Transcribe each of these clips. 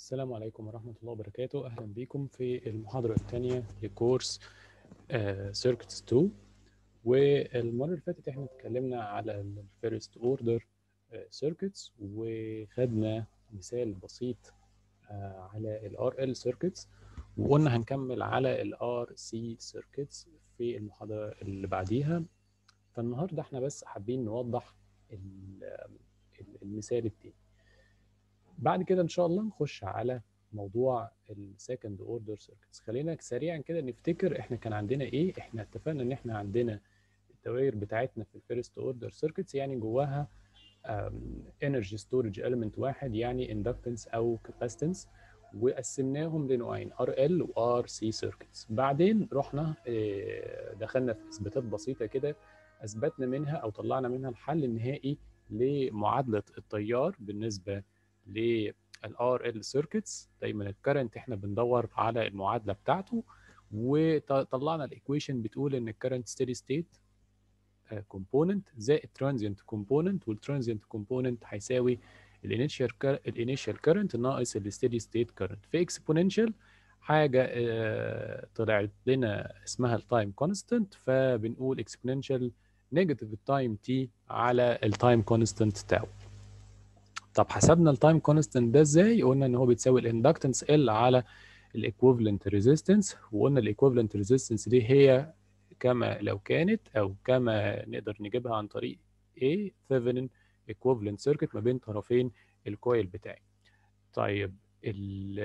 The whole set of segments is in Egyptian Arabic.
السلام عليكم ورحمة الله وبركاته أهلا بكم في المحاضرة الثانية لكورس سيركتس 2 والمرة اللي فاتت احنا اتكلمنا على الفيرست اوردر سيركتس وخدنا مثال بسيط آه، على الار ال سيركتس وقلنا هنكمل على الار سي سيركتس في المحاضرة اللي بعديها فالنهارده احنا بس حابين نوضح ال- المثال التاني بعد كده ان شاء الله نخش على موضوع السكند اوردر سيركتس خلينا سريعا كده نفتكر احنا كان عندنا ايه احنا اتفقنا ان احنا عندنا الدوائر بتاعتنا في الفيرست اوردر سيركتس يعني جواها انرجي ستورج element واحد يعني اندكتنس او كاباسيتنس وقسمناهم لنوعين ار ال وار سي سيركتس بعدين رحنا آه، دخلنا في اثباتات بسيطه كده اثبتنا منها او طلعنا منها الحل النهائي لمعادله التيار بالنسبه للار ال سيركتس دايما الكرنت احنا بندور على المعادله بتاعته وطلعنا الايكويشن بتقول ان الكرنت ستيدي ستيت كومبوننت زائد ترانزيانت كومبوننت والترانزيانت كومبوننت هيساوي الانيشال الانيشال كرنت ناقص الستيدي ستيت كرنت في اكسبوننشال حاجه آه، طلعت لنا اسمها التايم كونستنت فبنقول اكسبوننشال نيجاتيف التايم تي على التايم كونستنت تاو طب حسبنا التايم كونستنت ده ازاي قلنا ان هو بتساوي الاندكتنس ال على الايكويفالنت ريزيستنس وقلنا الايكويفالنت ريزيستنس دي هي كما لو كانت او كما نقدر نجيبها عن طريق ايه ثيفنين ايكويفالنت سيركت ما بين طرفين الكويل بتاعي طيب ال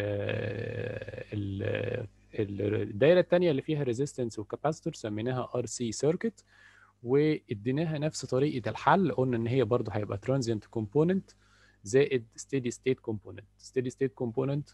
ال الدايره الثانيه اللي فيها ريزيستنس وكاباسيتور سميناها ار سي سيركت واديناها نفس طريقه الحل قلنا ان هي برضه هيبقى ترانزيانت كومبوننت زائد ستيدي ستيت كومبوننت ستيدي ستيت كومبوننت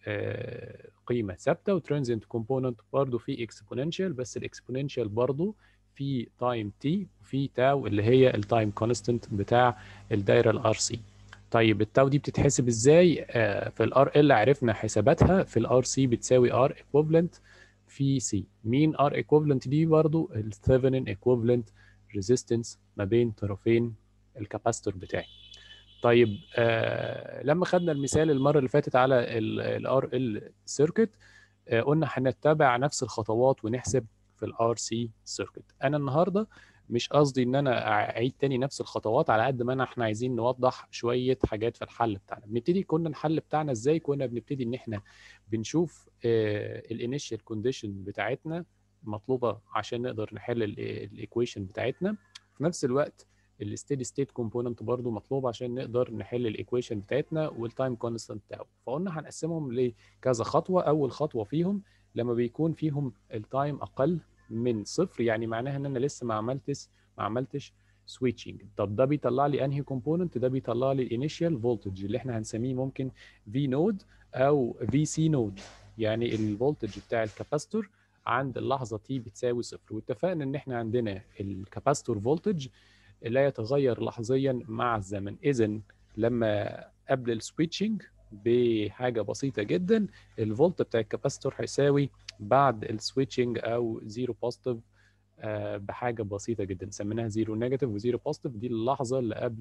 قيمه ثابته وترانزيانت كومبوننت برضه في اكسبوننشال بس الاكسبوننشال برضه في تايم تي وفي تاو اللي هي التايم كونستنت بتاع الدايره الار سي طيب التاو دي بتتحسب ازاي آه في الار ال عرفنا حساباتها في الار سي بتساوي ار ايكوفالنت في سي مين ار ايكوفالنت دي برضو الثيفنين ايكوفالنت ريزيستنس ما بين طرفين الكاباستور بتاعي طيب آه لما خدنا المثال المره اللي فاتت على الار ال سيركت آه قلنا هنتبع نفس الخطوات ونحسب في الار سي سيركت انا النهارده مش قصدي ان انا اعيد تاني نفس الخطوات على قد ما انا احنا عايزين نوضح شويه حاجات في الحل بتاعنا بنبتدي كنا الحل بتاعنا ازاي كنا بنبتدي ان احنا بنشوف الانيشال كونديشن بتاعتنا مطلوبه عشان نقدر نحل الايكويشن بتاعتنا في نفس الوقت الستيدي ستيت كومبوننت برضو مطلوب عشان نقدر نحل الايكويشن بتاعتنا والتايم كونستنت بتاعه فقلنا هنقسمهم لكذا خطوه اول خطوه فيهم لما بيكون فيهم التايم اقل من صفر يعني معناها ان انا لسه ما عملتش ما عملتش سويتشنج طب ده بيطلع لي انهي كومبوننت ده بيطلع لي الانيشال فولتج اللي احنا هنسميه ممكن في نود او في سي نود يعني الفولتج بتاع الكاباستور عند اللحظه تي بتساوي صفر واتفقنا ان احنا عندنا الكاباستور فولتج لا يتغير لحظيا مع الزمن اذا لما قبل السويتشنج بحاجه بسيطه جدا الفولت بتاع الكاباستور هيساوي بعد السويتشنج او زيرو بوزيتيف بحاجه بسيطه جدا سميناها زيرو نيجاتيف وزيرو بوزيتيف دي اللحظه اللي قبل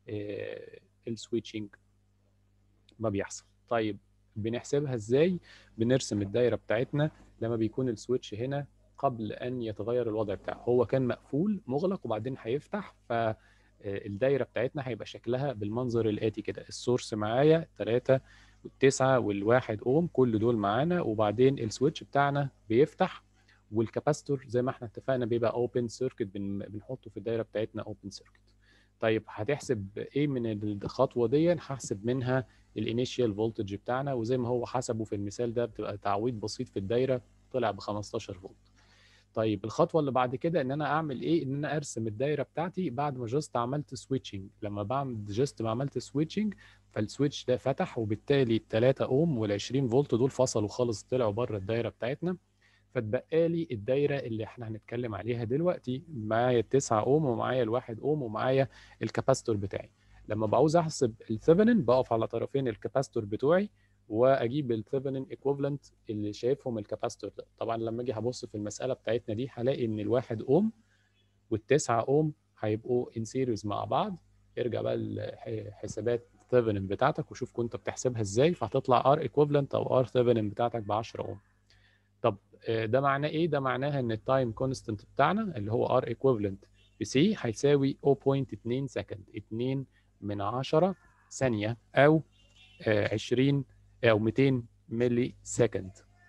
السويتشنج ما بيحصل طيب بنحسبها ازاي بنرسم الدايره بتاعتنا لما بيكون السويتش هنا قبل ان يتغير الوضع بتاعه هو كان مقفول مغلق وبعدين هيفتح ف الدايره بتاعتنا هيبقى شكلها بالمنظر الاتي كده السورس معايا 3 والتسعة والواحد اوم كل دول معانا وبعدين السويتش بتاعنا بيفتح والكاباستور زي ما احنا اتفقنا بيبقى اوبن سيركت بنحطه في الدايره بتاعتنا اوبن سيركت طيب هتحسب ايه من الخطوه دي هحسب منها الانيشال فولتج بتاعنا وزي ما هو حسبه في المثال ده بتبقى تعويض بسيط في الدايره طلع ب 15 فولت طيب الخطوه اللي بعد كده ان انا اعمل ايه ان انا ارسم الدايره بتاعتي بعد ما جاست عملت سويتشنج لما بعمل جاست ما عملت سويتشنج فالسويتش ده فتح وبالتالي ال 3 اوم وال 20 فولت دول فصلوا خالص طلعوا بره الدايره بتاعتنا فاتبقى لي الدايره اللي احنا هنتكلم عليها دلوقتي معايا ال 9 اوم ومعايا الواحد اوم ومعايا الكاباستور بتاعي لما بعوز احسب الثيفنين بقف على طرفين الكاباستور بتوعي واجيب الثيفنين ايكوفالنت اللي شايفهم الكاباستور ده طبعا لما اجي هبص في المساله بتاعتنا دي هلاقي ان الواحد اوم والتسعة اوم هيبقوا ان سيريز مع بعض ارجع بقى الحسابات ثيفنين بتاعتك وشوف كنت بتحسبها ازاي فهتطلع ار ايكوفالنت او ار ثيفنين بتاعتك ب 10 اوم طب آه، ده معناه ايه ده معناها ان التايم كونستنت بتاعنا اللي هو ار ايكوفالنت في سي هيساوي 0.2 سكند 2 من 10 ثانيه او آه، 20 او 200 ملي سكند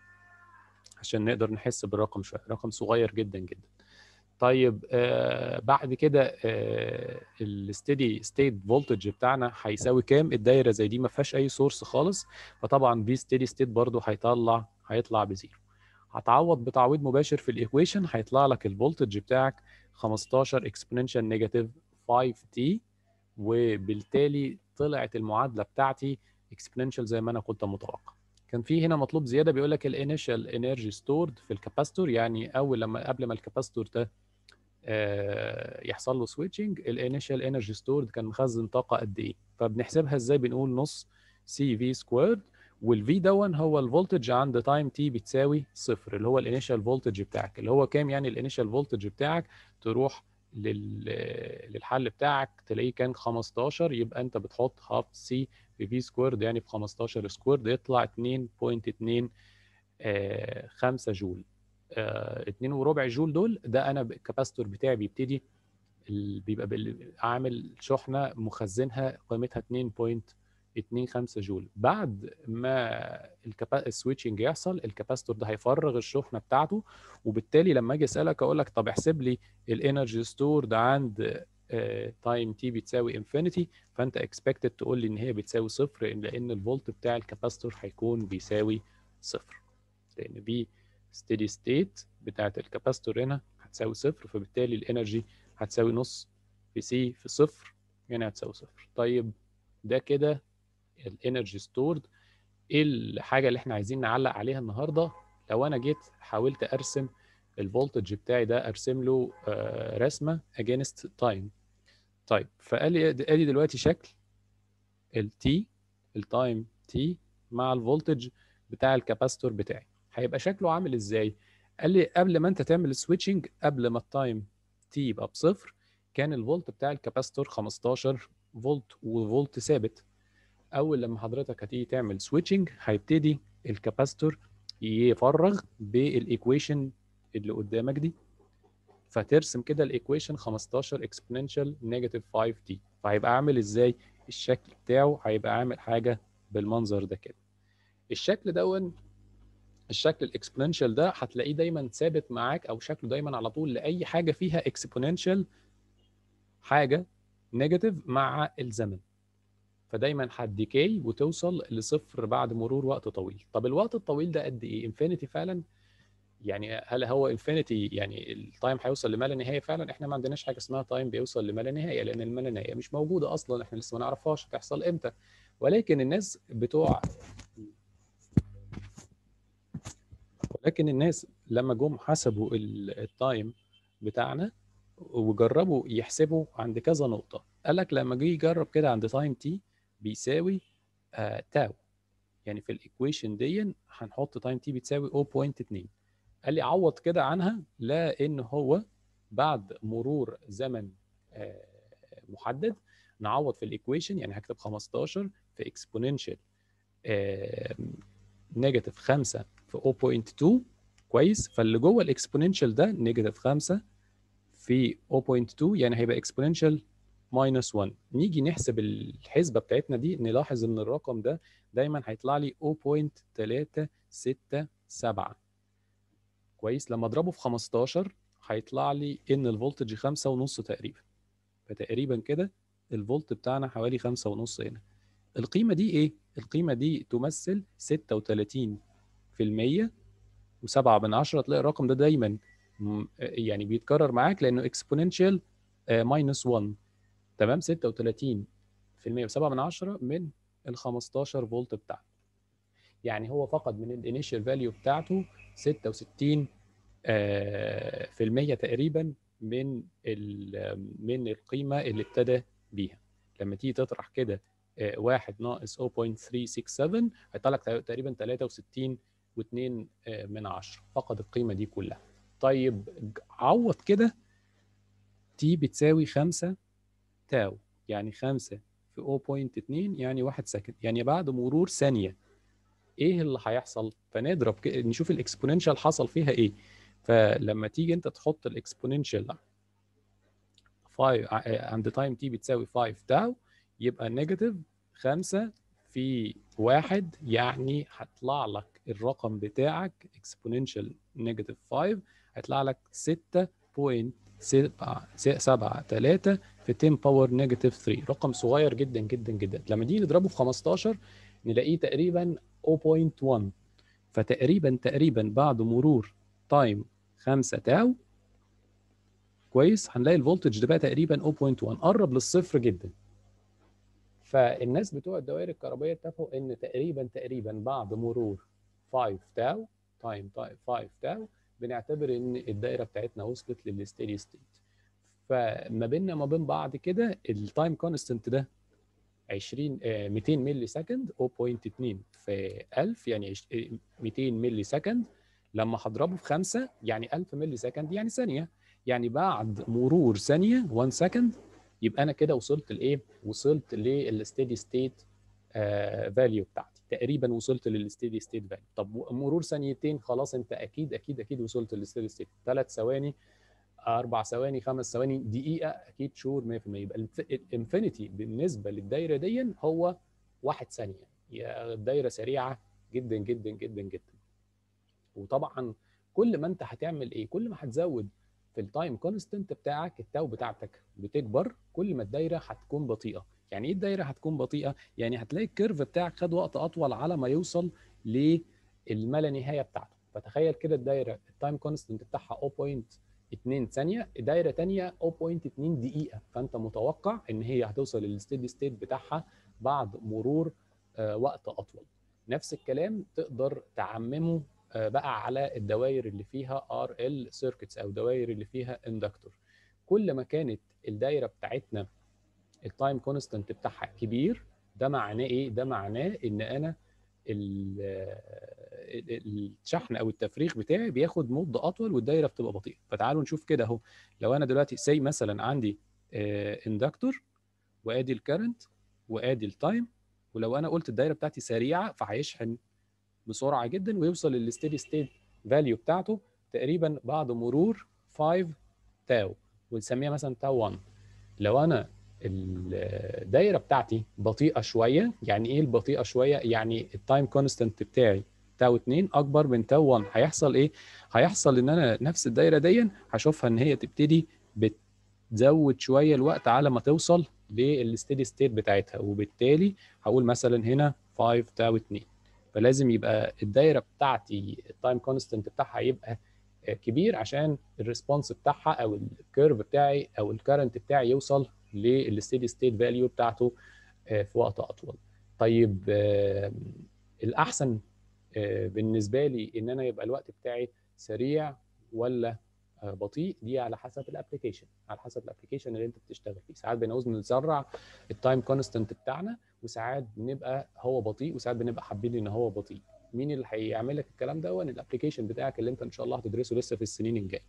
عشان نقدر نحس بالرقم شويه رقم صغير جدا جدا طيب آه بعد كده آه الستيدي ستيت فولتج بتاعنا هيساوي كام الدايره زي دي ما فيهاش اي سورس خالص فطبعا في ستيدي ستيت برضو هيطلع هيطلع بزيرو هتعوض بتعويض مباشر في الايكويشن هيطلع لك الفولتج بتاعك 15 اكسبوننشال نيجاتيف 5 تي وبالتالي طلعت المعادله بتاعتي اكسبوننشال زي ما انا كنت متوقع كان في هنا مطلوب زياده بيقول لك الانيشال انرجي ستورد في الكاباستور يعني اول لما قبل ما الكاباستور ده آه، يحصل له سويتشنج الانيشال انرجي ستورد كان مخزن طاقه قد ايه فبنحسبها ازاي بنقول نص سي في سكويرد والفي دون هو الفولتج عند تايم تي بتساوي صفر اللي هو الانيشال فولتج بتاعك اللي هو كام يعني الانيشال فولتج بتاعك تروح لل... للحل بتاعك تلاقيه كان 15 يبقى انت بتحط هاف سي في في سكويرد يعني في 15 سكويرد يطلع 2.2 آه 5 جول آه 2 وربع جول دول ده انا الكاباستور بتاعي بيبتدي ال- بيبقى بال- عامل شحنه مخزنها قيمتها 2.25 جول بعد ما الكابا... السويتشنج يحصل الكاباستور ده هيفرغ الشحنه بتاعته وبالتالي لما اجي اسالك اقول لك طب احسب لي الانرجي ستورد عند تايم تي بتساوي انفينيتي فانت اكسبكتد تقول لي ان هي بتساوي صفر لان الفولت بتاع الكاباستور هيكون بيساوي صفر لان بي ستيدي ستيت بتاعت الكاباستور هنا هتساوي صفر فبالتالي الانرجي هتساوي نص في سي في صفر هنا هتساوي صفر طيب ده كده الانرجي ستورد ايه الحاجه اللي احنا عايزين نعلق عليها النهارده لو انا جيت حاولت ارسم الفولتج بتاعي ده ارسم له آه، رسمه against time طيب فقال لي ادي دلوقتي شكل التي التايم تي مع الفولتج بتاع الكاباستور بتاعي هيبقى شكله عامل ازاي قال لي قبل ما انت تعمل سويتشنج قبل ما التايم تي يبقى بصفر كان الفولت بتاع الكاباستور 15 فولت وفولت ثابت اول لما حضرتك هتيجي تعمل سويتشنج هيبتدي الكاباستور يفرغ بالايكويشن اللي قدامك دي فترسم كده الايكويشن 15 اكسبوننشال نيجاتيف 5 تي فهيبقى عامل ازاي الشكل بتاعه هيبقى عامل حاجه بالمنظر ده كده الشكل دون الشكل الاكسبوننشال ده هتلاقيه دايما ثابت معاك او شكله دايما على طول لاي حاجه فيها اكسبوننشال حاجه نيجاتيف مع الزمن فدايما هتديكي وتوصل لصفر بعد مرور وقت طويل طب الوقت الطويل ده قد ايه انفينيتي فعلا يعني هل هو انفينيتي يعني التايم هيوصل لما لا نهايه فعلا احنا ما عندناش حاجه اسمها تايم بيوصل لما لا نهايه لان الما لا نهايه مش موجوده اصلا احنا لسه ما نعرفهاش هتحصل امتى ولكن الناس بتوع ولكن الناس لما جم حسبوا ال- التايم بتاعنا وجربوا يحسبوا عند كذا نقطة قال لك لما جه يجرب كده عند تايم تي بيساوي آه تاو يعني في الايكويشن دي هنحط تايم تي بتساوي 0.2 قال لي عوض كده عنها لان هو بعد مرور زمن آه محدد نعوض في الايكويشن يعني هكتب 15 في اكسبوننشال نيجاتيف 5 في 0.2 كويس فاللي جوه الاكسبوننشال ده نيجاتيف 5 في 0.2 يعني هيبقى اكسبوننشال ماينس 1 نيجي نحسب الحسبه بتاعتنا دي نلاحظ ان الرقم ده دايما هيطلع لي 0.367 كويس لما اضربه في 15 هيطلع لي ان الفولتج 5 ونص تقريبا فتقريبا كده الفولت بتاعنا حوالي 5 ونص هنا القيمه دي ايه القيمه دي تمثل 36 في المية وسبعة من عشرة تلاقي الرقم ده دايما م- يعني بيتكرر معاك لانه اكسبوننشال ماينس 1 تمام 36 في المية وسبعة من عشرة من ال 15 فولت بتاعته يعني هو فقد من الانيشال فاليو بتاعته 66 آه، في المية تقريبا من ال- من القيمة اللي ابتدى بيها لما تيجي تطرح كده آه، واحد ناقص 0.367 هيطلع لك تقريبا 63 و2 من عشرة فقد القيمة دي كلها طيب ج- عوض كده تي بتساوي 5 تاو يعني 5 في 0.2 يعني 1 سكند يعني بعد مرور ثانيه ايه اللي هيحصل فنضرب ك... نشوف الاكسبوننشال حصل فيها ايه فلما تيجي انت تحط الاكسبوننشال 5 عند تايم تي بتساوي 5 تاو يبقى نيجاتيف 5 في واحد يعني هيطلع لك الرقم بتاعك exponential نيجاتيف 5 هيطلع لك 6.73 في 10 باور نيجاتيف 3 رقم صغير جدا جدا جدا لما نيجي نضربه في 15 نلاقيه تقريبا 0.1 فتقريبا تقريبا بعد مرور تايم 5 تاو كويس هنلاقي الفولتج ده بقى تقريبا 0.1 قرب للصفر جدا فالناس بتوع الدوائر الكهربائيه اتفقوا ان تقريبا تقريبا بعد مرور 5 تاو تايم 5 تاو بنعتبر ان الدايره بتاعتنا وصلت للستيدي ستيت فما بيننا ما بين بعض كده التايم كونستنت ده 20 200 ملي سكند 0.2 في 1000 يعني 200 ملي سكند لما هضربه في 5 يعني 1000 ملي سكند يعني ثانيه يعني بعد مرور ثانيه 1 سكند يبقى انا كده وصلت لايه؟ وصلت للستيدي ستيت فاليو بتاعتي تقريبا وصلت للستيدي ستيت فاليو طب مرور ثانيتين خلاص انت اكيد اكيد اكيد وصلت للستيدي ستيت ثلاث ثواني اربع ثواني خمس ثواني دقيقه اكيد شور 100% يبقى الانفينيتي بالنسبه للدايره دي هو واحد ثانيه الدايره سريعه جدا جدا جدا جدا وطبعا كل ما انت هتعمل ايه كل ما هتزود في التايم كونستنت بتاعك التاو بتاعتك بتكبر كل ما الدايره هتكون بطيئه يعني ايه الدايره هتكون بطيئه يعني هتلاقي الكيرف بتاعك خد وقت اطول على ما يوصل للما نهايه بتاعته فتخيل كده الدايره التايم كونستنت بتاعها 0.2 ثانيه دايره ثانيه 0.2 دقيقه فانت متوقع ان هي هتوصل للستيدي ستيت بتاعها بعد مرور وقت اطول نفس الكلام تقدر تعممه بقى على الدوائر اللي فيها ار ال سيركتس او دوائر اللي فيها اندكتور كل ما كانت الدايره بتاعتنا التايم كونستنت بتاعها كبير ده معناه ايه ده معناه ان انا الشحن او التفريغ بتاعي بياخد مده اطول والدايره بتبقى بطيئه فتعالوا نشوف كده اهو لو انا دلوقتي سي مثلا عندي اندكتور وادي الكرنت وادي التايم ولو انا قلت الدايره بتاعتي سريعه فهيشحن بسرعه جدا ويوصل للستيدي ستيت فاليو بتاعته تقريبا بعد مرور 5 تاو ونسميها مثلا تاو 1 لو انا الدايره بتاعتي بطيئه شويه يعني ايه البطيئه شويه يعني التايم كونستنت بتاعي تاو 2 اكبر من تاو 1 هيحصل ايه هيحصل ان انا نفس الدايره دي هشوفها ان هي تبتدي بتزود شويه الوقت على ما توصل للستيدي ستيت بتاعتها وبالتالي هقول مثلا هنا 5 تاو 2 فلازم يبقى الدايره بتاعتي التايم كونستنت بتاعها يبقى كبير عشان الريسبونس بتاعها او الكيرف بتاعي او الكرنت بتاعي يوصل للستيدي ستيت فاليو بتاعته في وقت اطول طيب الاحسن بالنسبه لي ان انا يبقى الوقت بتاعي سريع ولا بطيء دي على حسب الابلكيشن على حسب الابلكيشن اللي انت بتشتغل فيه ساعات بنعوز نسرع التايم كونستنت بتاعنا وساعات بنبقى هو بطيء وساعات بنبقى حابين ان هو بطيء مين اللي هيعمل لك الكلام ده هو الابلكيشن بتاعك اللي انت ان شاء الله هتدرسه لسه في السنين الجايه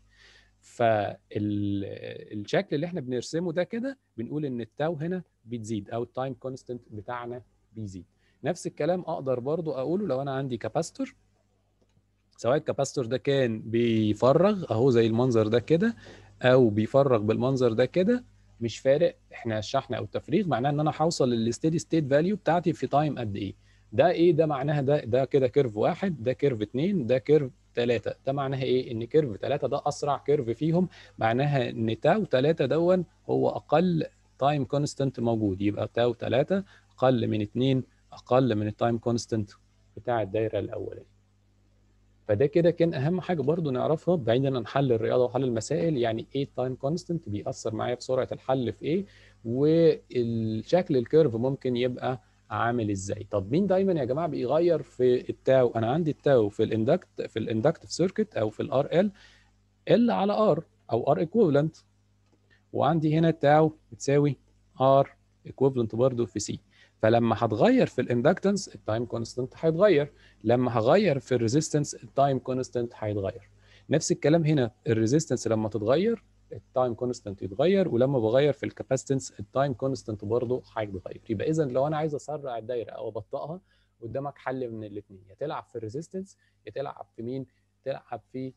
فالشكل اللي احنا بنرسمه ده كده بنقول ان التاو هنا بتزيد او التايم كونستنت بتاعنا بيزيد نفس الكلام اقدر برضو اقوله لو انا عندي كاباستور سواء الكاباستور ده كان بيفرغ اهو زي المنظر ده كده او بيفرغ بالمنظر ده كده مش فارق احنا الشحن او التفريغ معناه ان انا هوصل للستيدي ستيت فاليو بتاعتي في تايم قد ايه ده ايه ده معناها ده ده كده كيرف واحد ده كيرف اتنين ده كيرف ثلاثة ده معناها ايه ان كيرف ثلاثة ده اسرع كيرف فيهم معناها ان تاو ثلاثة دون هو اقل تايم كونستنت موجود يبقى تاو ثلاثة اقل من اتنين اقل من التايم كونستنت بتاع الدايره الاولانيه فده كده كان اهم حاجه برضو نعرفها بعيدا عن حل الرياضه وحل المسائل يعني ايه التايم كونستنت بيأثر معايا في سرعه الحل في ايه والشكل الكيرف ممكن يبقى عامل ازاي طب مين دايما يا جماعه بيغير في التاو انا عندي التاو في الاندكت في الاندكتيف سيركت او في الار ال ال على ار او ار ايكويفالنت وعندي هنا تاو بتساوي ار ايكويفالنت برضو في سي فلما هتغير في الاندكتنس التايم كونستنت هيتغير لما هغير في الريزيستنس التايم كونستنت هيتغير نفس الكلام هنا الريزيستنس لما تتغير التايم كونستنت يتغير ولما بغير في الكاباسيتنس التايم كونستنت برضه هيتغير يبقى اذا لو انا عايز اسرع الدايره او ابطئها قدامك حل من الاثنين يا تلعب في الريزيستنس يا تلعب في مين تلعب في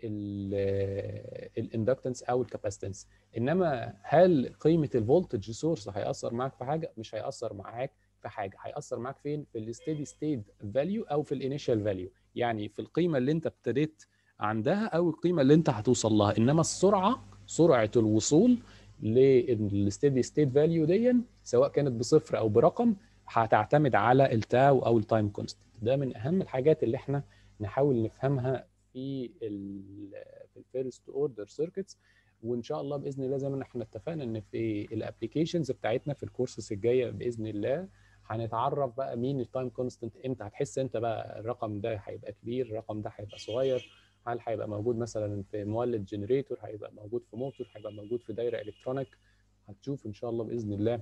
الاندكتنس او الكاباسيتنس انما هل قيمه الفولتج سورس هياثر معاك في حاجه مش هياثر معاك في حاجه هياثر معاك فين في الستيدي ستيت فاليو او في الانيشال فاليو يعني في القيمه اللي انت ابتديت عندها او القيمه اللي انت هتوصل لها انما السرعه سرعه الوصول للستيدي ستيت فاليو دي سواء كانت بصفر او برقم هتعتمد على التاو او التايم كونستنت ده من اهم الحاجات اللي احنا نحاول نفهمها في ال في الفيرست اوردر سيركتس وان شاء الله باذن الله زي ما احنا اتفقنا ان في الابلكيشنز بتاعتنا في الكورسز الجايه باذن الله هنتعرف بقى مين التايم كونستنت امتى هتحس انت بقى الرقم ده هيبقى كبير الرقم ده هيبقى صغير هل هيبقى موجود مثلا في مولد جنريتور هيبقى موجود في موتور هيبقى موجود في دايره الكترونيك هتشوف ان شاء الله باذن الله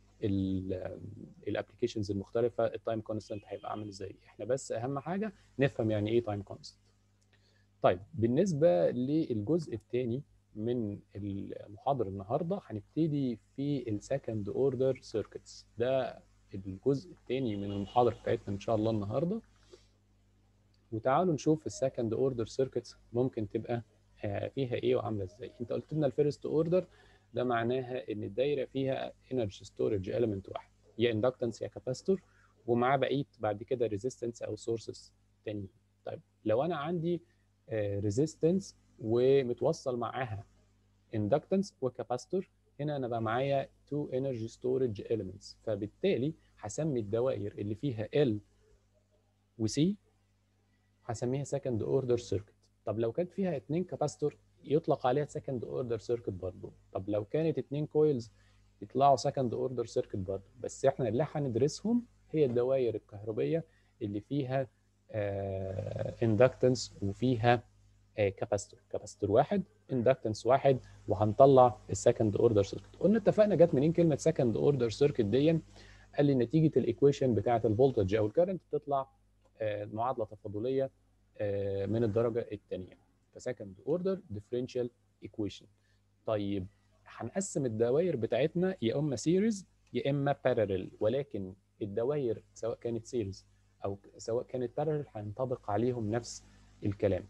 الابلكيشنز المختلفه التايم كونستنت هيبقى عامل ازاي احنا بس اهم حاجه نفهم يعني ايه تايم كونستنت طيب بالنسبه للجزء الثاني من المحاضره النهارده هنبتدي في السكند اوردر سيركتس ده الجزء الثاني من المحاضره بتاعتنا ان شاء الله النهارده وتعالوا نشوف السكند اوردر سيركتس ممكن تبقى فيها ايه وعامله ازاي انت قلت لنا الفيرست اوردر ده معناها ان الدايره فيها انرجي ستورج اليمنت واحد يا اندكتنس يا كاباستور ومعاه بقيه بعد كده ريزيستنس او سورسز تانيين طيب لو انا عندي ريزيستنس ومتوصل معاها اندكتنس وكاباستور هنا انا بقى معايا تو انرجي ستورج اليمنتس فبالتالي هسمي الدوائر اللي فيها ال وسي هسميها سكند اوردر سيركت طب لو كانت فيها اتنين كاباستور يطلق عليها سكند اوردر سيركت برضه طب لو كانت اتنين كويلز يطلعوا سكند اوردر سيركت برضه بس احنا اللي هندرسهم هي الدوائر الكهربيه اللي فيها اندكتنس uh, وفيها كاباستور uh, كاباستور واحد اندكتنس واحد وهنطلع السكند اوردر سيركت قلنا اتفقنا جت منين كلمه سكند اوردر سيركت دي قال لي نتيجه الايكويشن بتاعه الفولتج او الكرنت بتطلع uh, معادله تفاضليه من الدرجه الثانيه فسكند اوردر ديفرنشال ايكويشن طيب هنقسم الدوائر بتاعتنا يا اما سيريز يا اما باراليل ولكن الدوائر سواء كانت سيريز او سواء كانت باراليل هينطبق عليهم نفس الكلام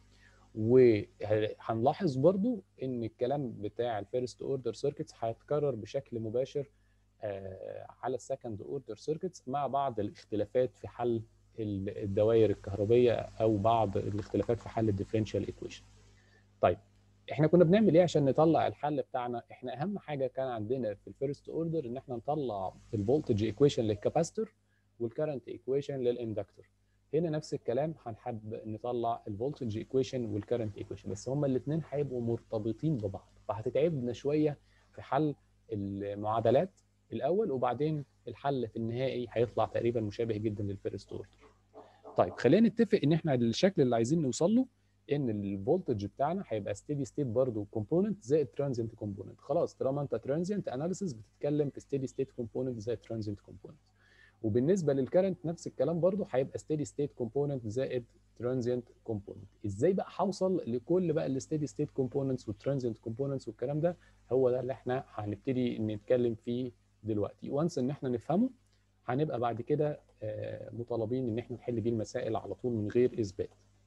وهنلاحظ برضو ان الكلام بتاع الفيرست اوردر سيركتس هيتكرر بشكل مباشر على السكند اوردر سيركتس مع بعض الاختلافات في حل الدوائر الكهربيه او بعض الاختلافات في حل الديفرنشال ايكويشن طيب احنا كنا بنعمل ايه عشان نطلع الحل بتاعنا احنا اهم حاجه كان عندنا في الفيرست اوردر ان احنا نطلع الفولتج ايكويشن للكاباستور والكرنت ايكويشن للاندكتور هنا نفس الكلام هنحب نطلع الفولتج ايكويشن والكرنت ايكويشن بس هما الاثنين هيبقوا مرتبطين ببعض فهتتعبنا شويه في حل المعادلات الاول وبعدين الحل في النهائي هيطلع تقريبا مشابه جدا للفيرست اوردر طيب خلينا نتفق ان احنا الشكل اللي عايزين نوصل له ان الفولتج بتاعنا هيبقى ستيدي ستيت برضه كومبوننت زائد ترانزينت كومبوننت خلاص طالما انت ترانزينت اناليسيس بتتكلم في ستيدي ستيت كومبوننت زائد ترانزينت كومبوننت وبالنسبه للكرنت نفس الكلام برضه هيبقى ستيدي ستيت كومبوننت زائد ترانزينت كومبوننت ازاي بقى هوصل لكل بقى الستيدي ستيت كومبوننتس والترانزينت كومبوننتس والكلام ده هو ده اللي احنا هنبتدي نتكلم فيه دلوقتي وانس ان احنا نفهمه هنبقى بعد كده مطالبين ان احنا نحل بيه المسائل على طول من غير اثبات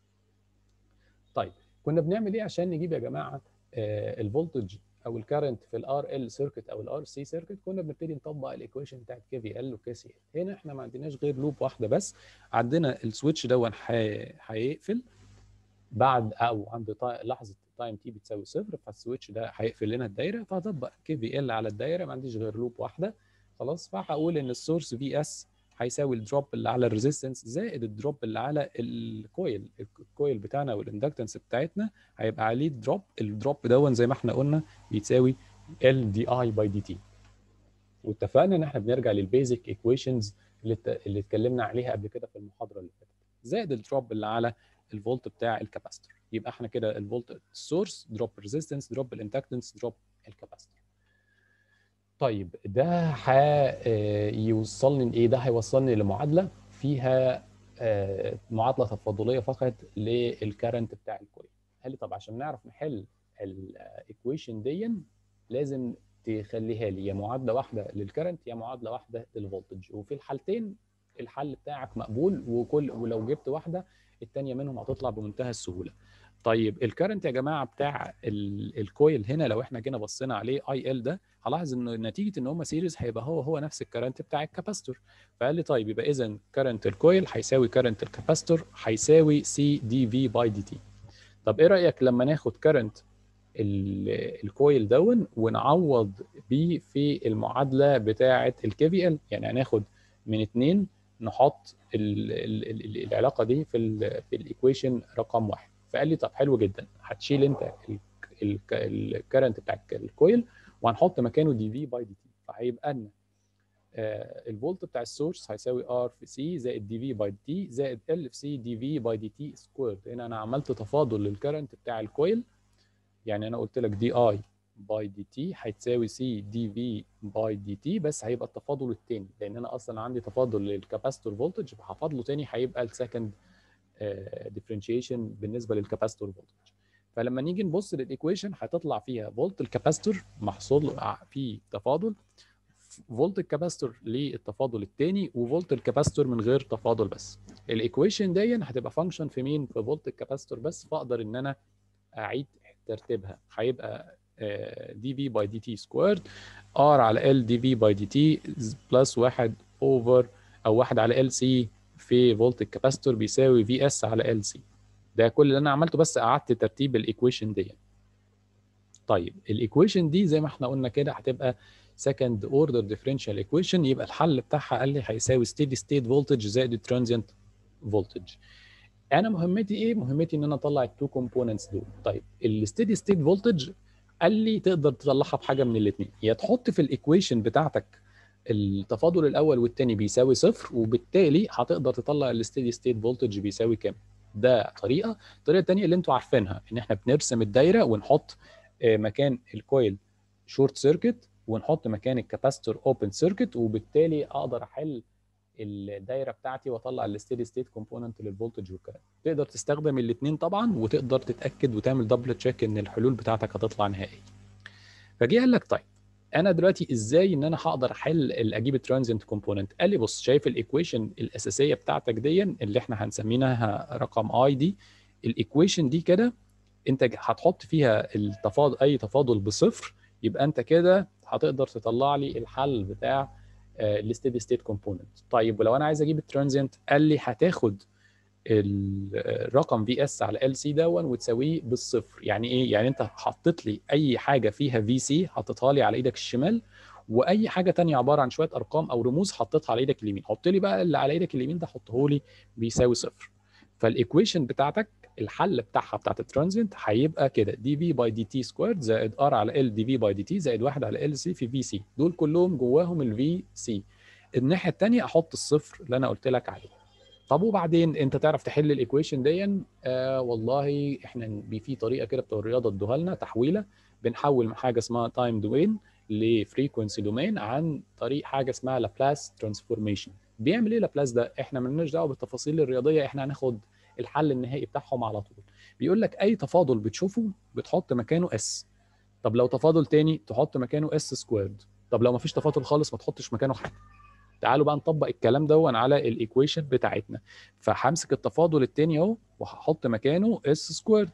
طيب كنا بنعمل ايه عشان نجيب يا جماعه الفولتج او الكرنت في الار ال سيركت او الار سي سيركت كنا بنبتدي نطبق الايكويشن بتاعت كي في ال وكي سي ال هنا احنا ما عندناش غير لوب واحده بس عندنا السويتش دون هيقفل بعد او عند لحظه تايم تي بتساوي صفر فالسويتش ده هيقفل لنا الدايره فهطبق كي في ال على الدايره ما عنديش غير لوب واحده خلاص فهقول ان السورس في اس هيساوي الدروب اللي على الريزيستنس زائد الدروب اللي على الكويل الكويل بتاعنا والاندكتنس بتاعتنا هيبقى عليه دروب الدروب دون زي ما احنا قلنا بيساوي ال دي اي باي دي تي واتفقنا ان احنا بنرجع للبيزك ايكويشنز اللي اللي اتكلمنا عليها قبل كده في المحاضره اللي فاتت زائد الدروب اللي على الفولت بتاع الكاباستور يبقى احنا كده الفولت السورس دروب ريزيستنس دروب الاندكتنس دروب الكاباستور طيب ده هيوصلني لايه ده هيوصلني لمعادله فيها معادله تفاضليه فقط للكرنت بتاع الكويل قال لي طب عشان نعرف نحل الايكويشن دي لازم تخليها لي يا معادله واحده للكرنت يا معادله واحده للفولتج وفي الحالتين الحل بتاعك مقبول وكل ولو جبت واحده الثانيه منهم هتطلع بمنتهى السهوله طيب الكرنت يا جماعه بتاع الكويل هنا لو احنا جينا بصينا عليه اي ال ده هلاحظ انه نتيجه ان هم سيريز هيبقى هو هو نفس الكرنت بتاع الكاباستور فقال لي طيب يبقى اذا كرنت الكويل هيساوي كرنت الكاباستور هيساوي سي دي في باي دي تي طب ايه رايك لما ناخد كرنت الكويل دون ونعوض بيه في المعادله بتاعه الكي في ال يعني هناخد من اتنين نحط ال ال العلاقه دي في ال في الايكويشن رقم واحد فقال لي طب حلو جدا هتشيل انت الكرنت بتاع الكويل وهنحط مكانه دي في باي دي تي فهيبقى لنا الفولت بتاع السورس هيساوي ار في سي زائد دي في باي دي تي زائد ال في سي دي في باي دي تي سكويرد هنا انا عملت تفاضل للكرنت بتاع الكويل يعني انا قلت لك دي اي باي دي تي هتساوي سي دي في باي دي تي بس هيبقى التفاضل الثاني لان انا اصلا عندي تفاضل للكاباستور فولتج فهفاضله ثاني هيبقى السكند ديفرنشيشن بالنسبه للكاباستور فولتج فلما نيجي نبص للايكويشن هتطلع فيها فولت الكاباستور محصول فيه تفاضل فولت الكاباستور للتفاضل الثاني وفولت الكاباستور من غير تفاضل بس الايكويشن دي هتبقى فانكشن في مين في فولت الكاباستور بس فاقدر ان انا اعيد ترتيبها هيبقى دي في باي دي تي سكويرد ار على ال دي في باي دي تي بلس 1 اوفر او 1 على ال سي في فولت الكاباستور بيساوي في اس على ال سي ده كل اللي انا عملته بس قعدت ترتيب الايكويشن دي طيب الايكويشن دي زي ما احنا قلنا كده هتبقى سكند اوردر ديفرنشال ايكويشن يبقى الحل بتاعها قال لي هيساوي ستيدي ستيت فولتج زائد ترانزيانت فولتج انا مهمتي ايه مهمتي ان انا اطلع التو كومبوننتس دول طيب الستيدي ستيت فولتج قال لي تقدر تطلعها بحاجه من الاثنين يا تحط في الايكويشن بتاعتك التفاضل الاول والثاني بيساوي صفر وبالتالي هتقدر تطلع الستيدي ستيت فولتج بيساوي كام ده طريقه الطريقه الثانيه اللي انتوا عارفينها ان احنا بنرسم الدايره ونحط مكان الكويل شورت سيركت ونحط مكان الكاباستور اوبن سيركت وبالتالي اقدر احل الدايره بتاعتي واطلع الستيدي ستيت كومبوننت للفولتج والكلام تقدر تستخدم الاثنين طبعا وتقدر تتاكد وتعمل دبل تشيك ان الحلول بتاعتك هتطلع نهائيه فجه قال لك طيب انا دلوقتي ازاي ان انا هقدر احل اجيب الترانزينت كومبوننت قال لي بص شايف الايكويشن الاساسيه بتاعتك دي اللي احنا هنسميناها رقم اي دي الايكويشن دي كده انت هتحط فيها التفاضل اي تفاضل بصفر يبقى انت كده هتقدر تطلع لي الحل بتاع الستيدي ستيت كومبوننت طيب ولو انا عايز اجيب الترانزينت قال لي هتاخد الرقم في اس على ال سي دون وتساويه بالصفر يعني ايه يعني انت حطيت لي اي حاجه فيها في سي حطيتها لي على ايدك الشمال واي حاجه تانية عباره عن شويه ارقام او رموز حطيتها على ايدك اليمين حط لي بقى اللي على ايدك اليمين ده حطه لي بيساوي صفر فالايكويشن بتاعتك الحل بتاعها بتاعت الترانزينت هيبقى كده دي في باي دي تي سكويرد زائد ار على ال دي في باي دي تي زائد 1 على ال سي في في سي دول كلهم جواهم الفي سي الناحيه الثانيه احط الصفر اللي انا قلت لك عليه طب وبعدين انت تعرف تحل الايكويشن دي آه والله احنا في طريقه كده بتوع الرياضه ادوها لنا تحويله بنحول من حاجه اسمها تايم دومين لفريكونسي دومين عن طريق حاجه اسمها لابلاس ترانسفورميشن بيعمل ايه لابلاس ده احنا مالناش دعوه بالتفاصيل الرياضيه احنا هناخد الحل النهائي بتاعهم على طول بيقول لك اي تفاضل بتشوفه بتحط مكانه اس طب لو تفاضل تاني تحط مكانه اس سكويرد طب لو مفيش تفاضل خالص ما تحطش مكانه حاجه تعالوا بقى نطبق الكلام ده على الايكويشن بتاعتنا فهمسك التفاضل التاني اهو وهحط مكانه اس سكويرد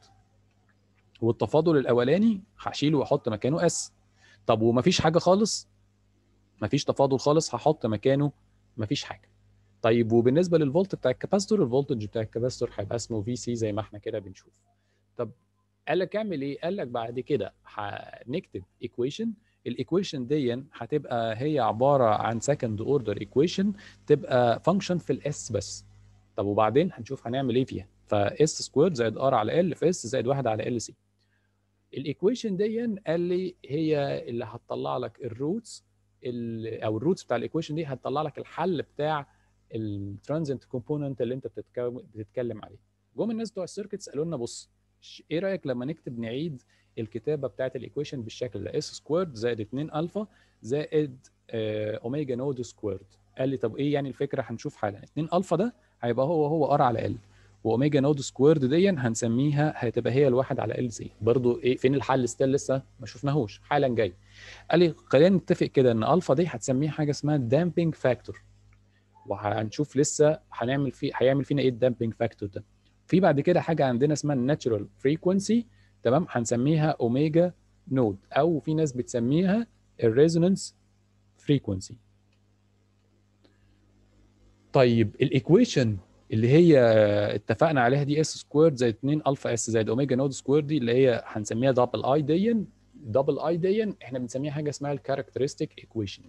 والتفاضل الاولاني هشيله واحط مكانه اس طب ومفيش حاجه خالص مفيش تفاضل خالص هحط مكانه مفيش حاجه طيب وبالنسبه للفولت بتاع الكاباستور الفولتج بتاع الكاباستور هيبقى اسمه في سي زي ما احنا كده بنشوف طب قال لك اعمل ايه قال لك بعد كده هنكتب ايكويشن الايكويشن دي هتبقى هي عباره عن سكند اوردر ايكويشن تبقى فانكشن في الاس بس طب وبعدين هنشوف هنعمل ايه فيها فاس سكوير زائد ار على ال في اس زائد 1 على ال سي الايكويشن دي قال لي هي اللي هتطلع لك الروتس او الروتس بتاع الايكويشن دي هتطلع لك الحل بتاع الترانزنت كومبوننت اللي انت بتتكلم عليه جم الناس بتوع السيركتس قالوا لنا بص ايه رايك لما نكتب نعيد الكتابه بتاعت الايكويشن بالشكل ده اس سكويرد زائد 2 الفا زائد اوميجا نود سكويرد قال لي طب ايه يعني الفكره هنشوف حالا 2 الفا ده هيبقى هو هو ار على ال واوميجا نود سكويرد دي هنسميها هتبقى هي الواحد على ال سي برضو ايه فين الحل ستيل لسه ما شفناهوش حالا جاي قال لي خلينا نتفق كده ان الفا دي هتسميها حاجه اسمها دامبنج فاكتور وهنشوف لسه هنعمل فيه هيعمل فينا ايه الدامبنج فاكتور ده في بعد كده حاجه عندنا اسمها الناتشرال فريكونسي تمام هنسميها اوميجا نود او في ناس بتسميها الريزونانس فريكونسي طيب الايكويشن اللي هي اتفقنا عليها دي اس سكويرد زائد 2 الفا اس زائد اوميجا نود سكويرد دي اللي هي هنسميها دبل اي دي دبل اي دي احنا بنسميها حاجه اسمها الكاركترستيك ايكويشن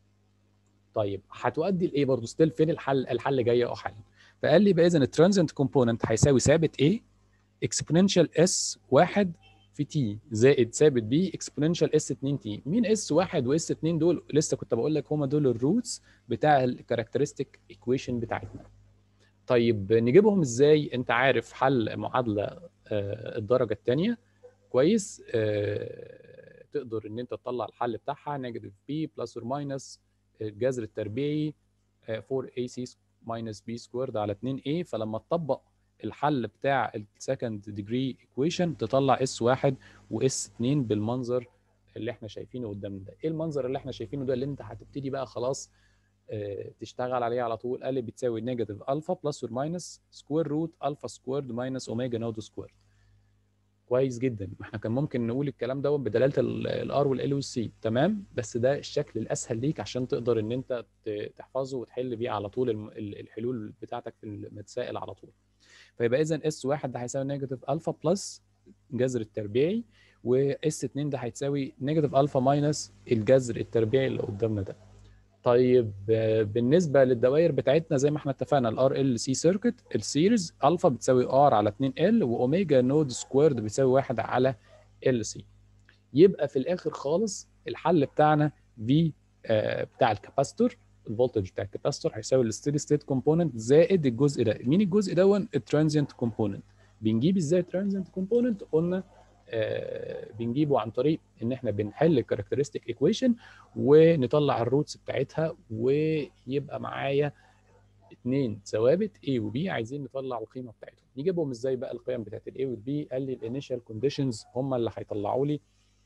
طيب هتؤدي لايه برضه ستيل فين الحل الحل جاي اهو حل فقال لي بقى اذا الترانزنت كومبوننت هيساوي ثابت ايه اكسبوننشال اس 1 في تي زائد ثابت بي اكسبوننشال اس 2 تي مين اس 1 واس 2 دول لسه كنت بقول لك هم دول الروتس بتاع الكاركترستيك ايكويشن بتاعتنا طيب نجيبهم ازاي انت عارف حل معادله آه، الدرجه الثانيه كويس آه، تقدر ان انت تطلع الحل بتاعها نيجاتيف بي بلس اور ماينس الجذر التربيعي 4 اي سي ماينس بي سكويرد على 2 a فلما تطبق الحل بتاع السكند ديجري ايكويشن تطلع اس 1 واس 2 بالمنظر اللي احنا شايفينه قدامنا ده ايه المنظر اللي احنا شايفينه ده اللي انت هتبتدي بقى خلاص آه، تشتغل عليه على طول قال بتساوي نيجاتيف الفا بلس اور ماينس سكوير روت الفا سكويرد ماينس اوميجا نود سكويرد كويس جدا ما احنا كان ممكن نقول الكلام دوت بدلاله الار والال والسي تمام بس ده الشكل الاسهل ليك عشان تقدر ان انت ت- تحفظه وتحل بيه على طول الم- ال- الحلول بتاعتك في المسائل على طول فيبقى اذا اس واحد ده هيساوي نيجاتيف الفا بلس جذر التربيعي واس 2 ده هيساوي نيجاتيف الفا ماينس الجذر التربيعي اللي قدامنا ده طيب آه، بالنسبه للدوائر بتاعتنا زي ما احنا اتفقنا الار ال سي سيركت السيريز الفا بتساوي ار على 2 ال واوميجا نود سكويرد بتساوي 1 على ال سي يبقى في الاخر خالص الحل بتاعنا في آه، بتاع الكاباستور الفولتج بتاع الكاباستور هيساوي الستيدي ستيت كومبوننت زائد الجزء ده مين الجزء ده الترانزيانت كومبوننت بنجيب ازاي الترانزيانت كومبوننت قلنا آه، بنجيبه عن طريق ان احنا بنحل الكاركترستيك ايكويشن ونطلع الروتس بتاعتها ويبقى معايا اتنين ثوابت A و B عايزين نطلع القيمه بتاعتهم نجيبهم ازاي بقى القيم بتاعت ال A وال B قال لي الانيشال كونديشنز هم اللي هيطلعوا لي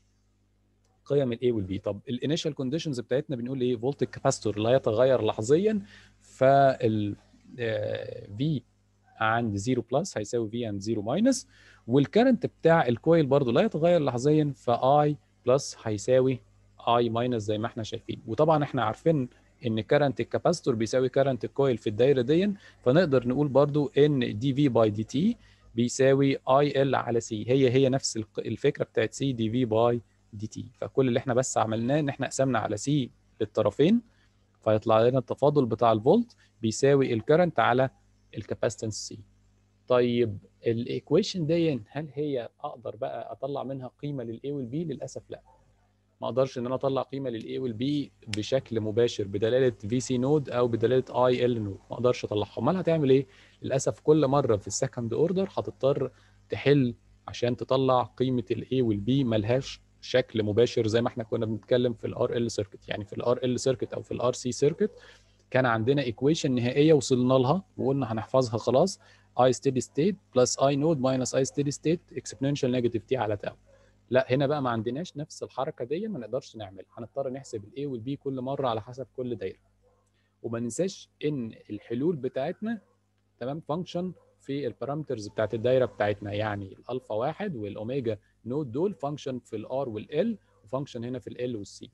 قيم ال A وال B طب الانيشال كونديشنز بتاعتنا بنقول ايه فولت الكاباستور لا يتغير لحظيا فال V عند 0 بلس هيساوي V عند 0 ماينس والكرنت بتاع الكويل برضو لا يتغير لحظيا ف I بلس هيساوي I ماينس زي ما احنا شايفين وطبعا احنا عارفين ان كرنت الكاباستور بيساوي كرنت الكويل في الدايره دي فنقدر نقول برضو ان دي في باي دي تي بيساوي اي ال على سي هي هي نفس الق- الفكره بتاعت سي دي في باي دي تي فكل اللي احنا بس عملناه ان احنا قسمنا على سي للطرفين فيطلع لنا التفاضل بتاع الفولت بيساوي الكرنت على الكاباستنس سي طيب الايكويشن دي هل هي اقدر بقى اطلع منها قيمه للاي والبي للاسف لا ما اقدرش ان انا اطلع قيمه للاي والبي بشكل مباشر بدلاله في سي نود او بدلاله اي ال نود ما اقدرش اطلعها امال هتعمل ايه للاسف كل مره في السكند اوردر هتضطر تحل عشان تطلع قيمه الاي والبي ملهاش شكل مباشر زي ما احنا كنا بنتكلم في الار ال سيركت يعني في الار ال سيركت او في الار سي سيركت كان عندنا ايكويشن نهائيه وصلنا لها وقلنا هنحفظها خلاص اي ستيدي ستيت بلس اي نود ماينس اي ستيدي ستيت اكسبوننشال نيجاتيف تي على تاو لا هنا بقى ما عندناش نفس الحركه دي ما نقدرش نعملها هنضطر نحسب الاي والبي كل مره على حسب كل دايره وما ننساش ان الحلول بتاعتنا تمام فانكشن في البارامترز بتاعت الدايره بتاعتنا يعني الالفا واحد والاوميجا نود دول فانكشن في الار والال وفانكشن هنا في ال والسي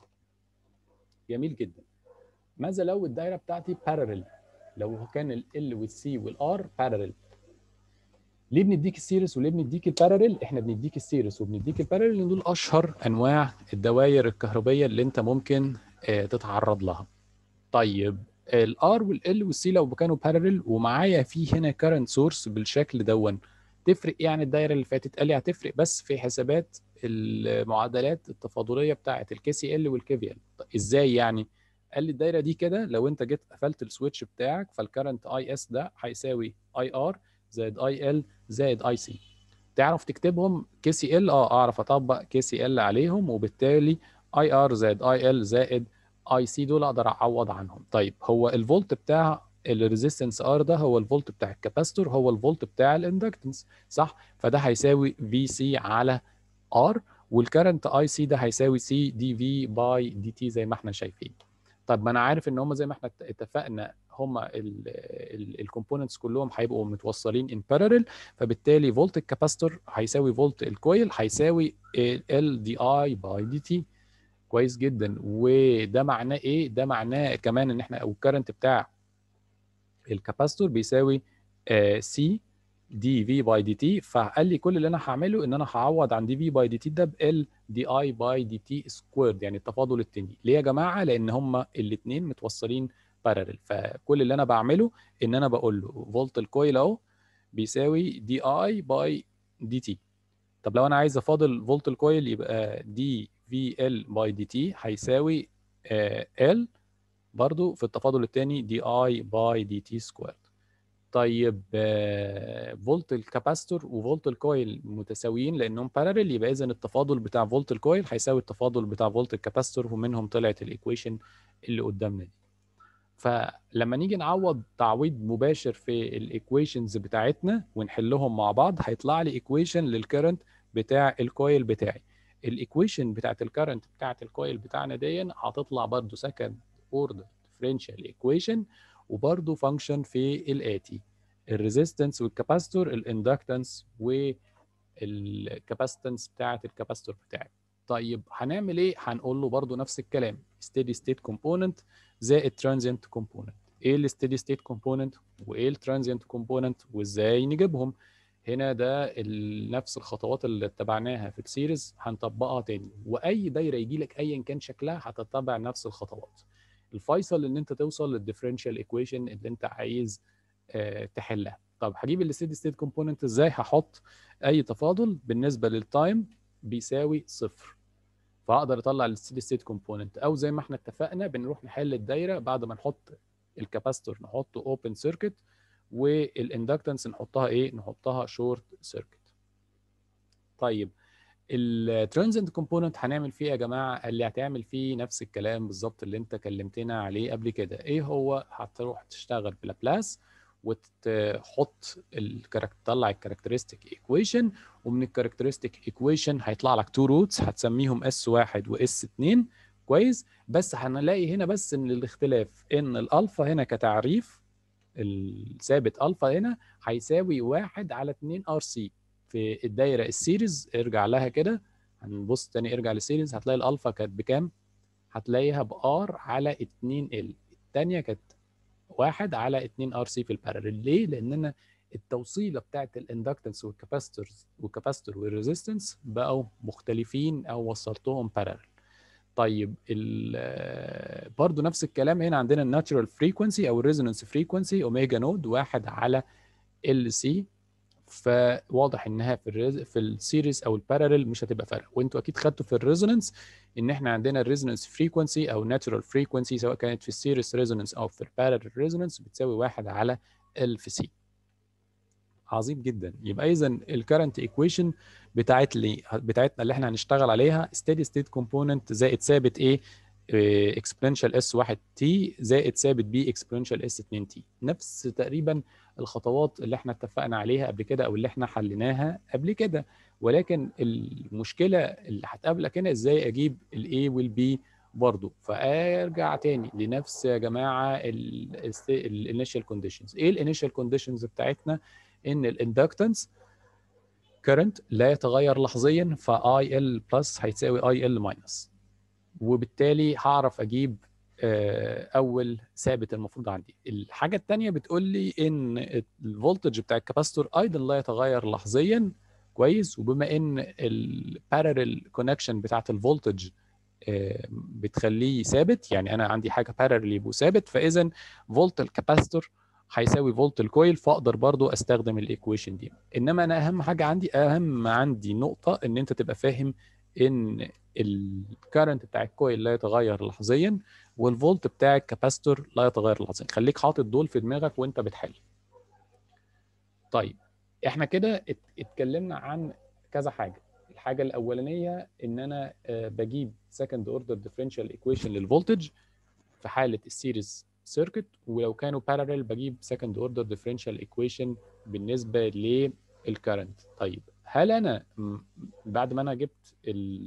جميل جدا ماذا لو الدايره بتاعتي بارلل لو كان ال والسي والار بارلل ليه بنديك السيريس وليه بنديك البارلل احنا بنديك السيريس وبنديك البارلل لان دول اشهر انواع الدوائر الكهربيه اللي انت ممكن آه، تتعرض لها طيب الار والال والسي لو كانوا بارلل ومعايا في هنا كارنت سورس بالشكل دون تفرق ايه عن الدايره اللي فاتت قال لي هتفرق بس في حسابات المعادلات التفاضليه بتاعه الكي سي ال والكي في ال ازاي يعني قال لي الدايره دي كده لو انت جيت قفلت السويتش بتاعك فالكرنت اي اس ده هيساوي اي ار زائد اي ال زائد اي سي تعرف تكتبهم كي سي ال اه اعرف اطبق كي سي ال عليهم وبالتالي اي ار زائد اي ال زائد اي سي دول اقدر اعوض عنهم طيب هو الفولت بتاع الريزيستنس ار ده هو الفولت بتاع الكاباستور هو الفولت بتاع الاندكتنس صح فده هيساوي في سي على ار والكرنت اي سي ده هيساوي سي دي في باي دي تي زي ما احنا شايفين طب ما انا عارف ان هم زي ما احنا اتفقنا هم الكومبوننتس كلهم هيبقوا متوصلين ان باراليل فبالتالي فولت الكاباستور هيساوي فولت الكويل هيساوي ال دي اي باي دي تي كويس جدا وده معناه ايه ده معناه كمان ان احنا او الكرنت بتاع الكاباستور بيساوي سي دي في باي دي تي فقال لي كل اللي انا هعمله ان انا هعوض عن دي في باي دي تي ده ال دي اي باي دي تي سكويرد يعني التفاضل التاني ليه يا جماعه لان هما الاثنين متوصلين باراليل فكل اللي انا بعمله ان انا بقول له فولت الكويل اهو بيساوي دي اي باي دي تي طب لو انا عايز افاضل فولت الكويل يبقى دي في ال باي دي تي هيساوي ال برضو في التفاضل الثاني دي اي باي دي تي سكويرد طيب فولت الكاباستور وفولت الكويل متساويين لانهم باراليل يبقى اذا التفاضل بتاع فولت الكويل هيساوي التفاضل بتاع فولت الكاباستور ومنهم طلعت الايكويشن اللي قدامنا دي فلما نيجي نعوض تعويض مباشر في الايكويشنز بتاعتنا ونحلهم مع بعض هيطلع لي ايكويشن للكرنت بتاع الكويل بتاعي الايكويشن بتاعت الكرنت بتاعت الكويل بتاعنا دي هتطلع برضو سكند اوردر ديفرنشال ايكويشن وبرضو فانكشن في الاتي الريزيستنس والكاباستور الاندكتنس والكاباستنس بتاعت الكاباستور بتاعي طيب هنعمل ايه هنقول له برضو نفس الكلام steady state component زائد transient component ايه الستيدي ستيت كومبوننت وايه الترانزيانت كومبوننت وازاي نجيبهم هنا ده نفس الخطوات اللي اتبعناها في السيريز هنطبقها تاني واي دايره يجي لك ايا كان شكلها هتتبع نفس الخطوات الفيصل ان انت توصل للديفرنشال ايكويشن اللي انت عايز اه تحلها طب هجيب الستيدي ستيت كومبوننت ازاي هحط اي تفاضل بالنسبه للتايم بيساوي صفر فاقدر اطلع الستيدي ستيت كومبوننت او زي ما احنا اتفقنا بنروح نحل الدايره بعد ما نحط الكاباستور نحطه اوبن سيركت والاندكتنس نحطها ايه نحطها شورت سيركت طيب الترانزنت كومبوننت هنعمل فيه يا جماعه اللي هتعمل فيه نفس الكلام بالظبط اللي انت كلمتنا عليه قبل كده ايه هو هتروح تشتغل بلابلاس وتحط الكاركتر تطلع الكاركترستيك ايكويشن ومن الكاركترستيك ايكويشن هيطلع لك تو روتس هتسميهم اس واحد واس 2 كويس بس هنلاقي هنا بس ان الاختلاف ان الالفا هنا كتعريف الثابت الفا هنا هيساوي واحد على 2 ار سي في الدايره السيريز ارجع لها كده هنبص تاني ارجع للسيريز هتلاقي الالفا كانت بكام؟ هتلاقيها بار على 2 ال الثانيه كانت واحد على 2 ار سي في الباراليل ليه؟ لان انا التوصيله بتاعت الاندكتنس والكاباستورز والكاباستور والريزيستنس بقوا مختلفين او وصلتهم باراليل طيب برضو نفس الكلام هنا عندنا الناتشرال فريكونسي او الريزونانس فريكونسي اوميجا نود واحد على ال سي فواضح انها في الريز... في السيريز او الباراليل مش هتبقى فرق وانتوا اكيد خدتوا في الريزونانس ان احنا عندنا الريزونانس فريكونسي او ناتشرال فريكونسي سواء كانت في السيريز ريزونانس او في الباراليل ريزونانس بتساوي واحد على ال في سي عظيم جدا يبقى اذا الكرنت ايكويشن بتاعت لي بتاعتنا اللي احنا هنشتغل عليها ستيدي ستيت كومبوننت زائد ثابت ايه اكسبوننشال اس 1 تي زائد ثابت بي اكسبوننشال اس 2 تي نفس تقريبا الخطوات اللي احنا اتفقنا عليها قبل كده او اللي احنا حليناها قبل كده ولكن المشكله اللي هتقابلك هنا ازاي اجيب الاي والبي برضه فارجع تاني لنفس يا جماعه الانيشال كونديشنز ايه الانيشال كونديشنز بتاعتنا ان الاندكتنس كرنت لا يتغير لحظيا فاي ال بلس هيساوي اي ال ماينس وبالتالي هعرف اجيب اول ثابت المفروض عندي الحاجه الثانيه بتقول لي ان الفولتج بتاع الكاباستور ايضا لا يتغير لحظيا كويس وبما ان الباراليل كونكشن بتاعت الفولتج بتخليه ثابت يعني انا عندي حاجه باراليل يبقوا ثابت فاذا فولت الكاباستور هيساوي فولت الكويل فاقدر برضو استخدم الايكويشن دي انما انا اهم حاجه عندي اهم عندي نقطه ان انت تبقى فاهم ان الكارنت بتاع الكويل لا يتغير لحظيا والفولت بتاع الكاباستور لا يتغير لحظيا خليك حاطط دول في دماغك وانت بتحل طيب احنا كده اتكلمنا عن كذا حاجه الحاجه الاولانيه ان انا بجيب سكند اوردر ديفرنشال ايكويشن للفولتج في حاله السيريز سيركت ولو كانوا بارالل بجيب سكند اوردر ديفرنشال ايكويشن بالنسبه للكرنت طيب هل انا م- بعد ما انا جبت